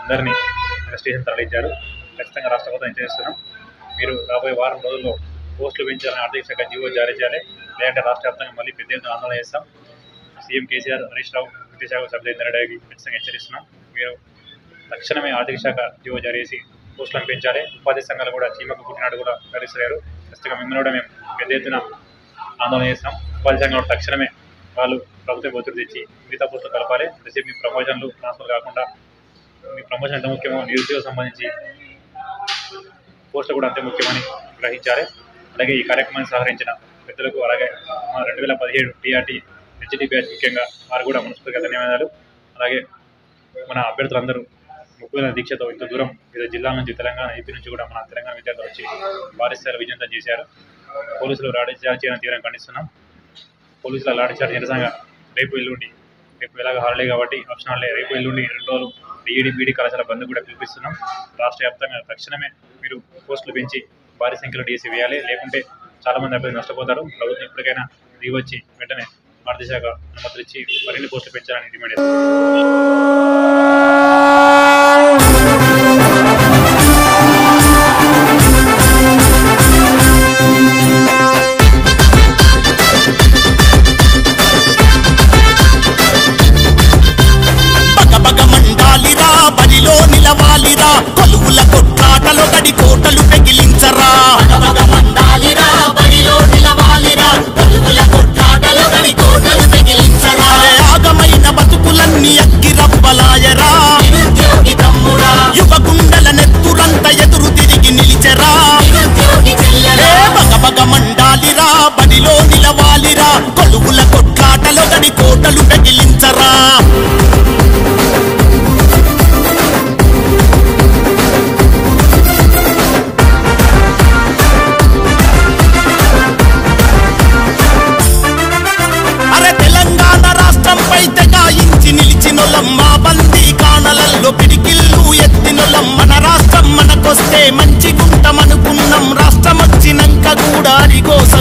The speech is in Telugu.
అందరినీ స్టేషన్ తరలించారు ఖచ్చితంగా రాష్ట్ర ప్రభుత్వం ఎంజాయ్ చేస్తున్నాం మీరు రాబోయే వారం రోజుల్లో పోస్టులు పెంచాలని ఆర్థిక శాఖ జీవో జారీ చేయాలి లేదంటే రాష్ట్ర వ్యాప్తంగా మళ్ళీ పెద్ద ఎత్తున ఆందోళన చేస్తాం సీఎం కేసీఆర్ హరీష్ రావు విద్యాశాఖ సభ్యులు ఇంద్రారెడ్డికి ఖచ్చితంగా హెచ్చరిస్తున్నాం మీరు తక్షణమే ఆర్థిక శాఖ జీవో జారీ చేసి పోస్టులను పెంచాలి ఉపాధి సంఘాలు కూడా చీమకు పుట్టినాడు కూడా భరిస్తారు ఖచ్చితంగా మిమ్మల్ని కూడా మేము పెద్ద ఎత్తున ఆందోళన చేస్తాం ఉపాధి సంఘాలు తక్షణమే వాళ్ళు ప్రభుత్వం ఒత్తిడి తెచ్చి మిగతా పోస్టులు కలపాలి అంతసేపు మీ ప్రమోషన్లు ట్రాన్స్ఫర్ కాకుండా మీ ప్రమోషన్ ఎంత ముఖ్యమో నిరుద్యోగం సంబంధించి పోస్టులు కూడా అంతే ముఖ్యమని గ్రహించాలి అలాగే ఈ కార్యక్రమాన్ని సహకరించిన పెద్దలకు అలాగే మా రెండు వేల పదిహేడు టీఆర్టీ హెచ్డి బ్యాచ్ ముఖ్యంగా వారు కూడా మనస్ఫూర్తిగా ధన్యవాదాలు అలాగే మన అభ్యర్థులందరూ ముఖ్యమైన దీక్షతో ఇంత దూరం వివిధ జిల్లాల నుంచి తెలంగాణ ఏపీ నుంచి కూడా మన తెలంగాణ విద్యార్థులు వచ్చి భారీ స్థాయిలో విజయంతం చేశారు పోలీసులు లాఠీ చార్జ్ చేయడం తీవ్రంగా ఖండిస్తున్నాం పోలీసుల లాఠీ చార్జ్ నిరసనగా రేపు ఎల్లుండి రేపు ఎలాగ హాలిడే కాబట్టి ఆప్షన్ హాలిడే రేపు ఎల్లుండి రెండు రోజులు బీఈడి బీడీ కళాశాల బంద్ కూడా పిలిపిస్తున్నాం రాష్ట్ర వ్యాప్తంగా తక్షణమే మీరు పోస్టులు పెంచి భారీ సంఖ్యలో డిఎస్సీ వేయాలి లేకుంటే చాలా మంది అభ్యర్థులు నష్టపోతారు ప్రభుత్వం ఇప్పటికైనా దిగొచ్చి వెంటనే ఆర్థిక శాఖ అనుమతులు ఇచ్చి మరిన్ని పోస్టులు పెంచాలని డిమాండ్ చేస్తున్నాం బగబగ మండాలిరా బరిలో నిలవాలిరా కొలువుల కొట్లాటలో గడి కోటలు పెగిలించరా బగబగ మండాలిరా బరిలో నిలవాలిరా కొలువుల కొట్లాటలో గడి కోటలు పెగిలించరా ఆగమైన బతుకులన్నీ అగ్గి రవ్వలాయరా నిరుద్యోగి తమ్ముడా యువ గుండెల నెత్తురంత ఎదురు తిరిగి నిలిచెరా నిరుద్యోగి చెల్లెరా బగబగ మండాలిరా బడిలో నిలవాలిరా కొలువుల కొట్లాటలో గడి కోటలు పెగిలించరా అరే తెలంగాణ రాష్ట్రంపై తెగాయించి నిలిచినొల్లం మా బందీ కాణలల్లో పిడికిళ్ళు ఎత్తినొల్లం మన రాష్ట్రం మనకొస్తే మంచి గుంటమనుకున్నాం రాష్ట్రం వచ్చినాక కూడా అరిగోస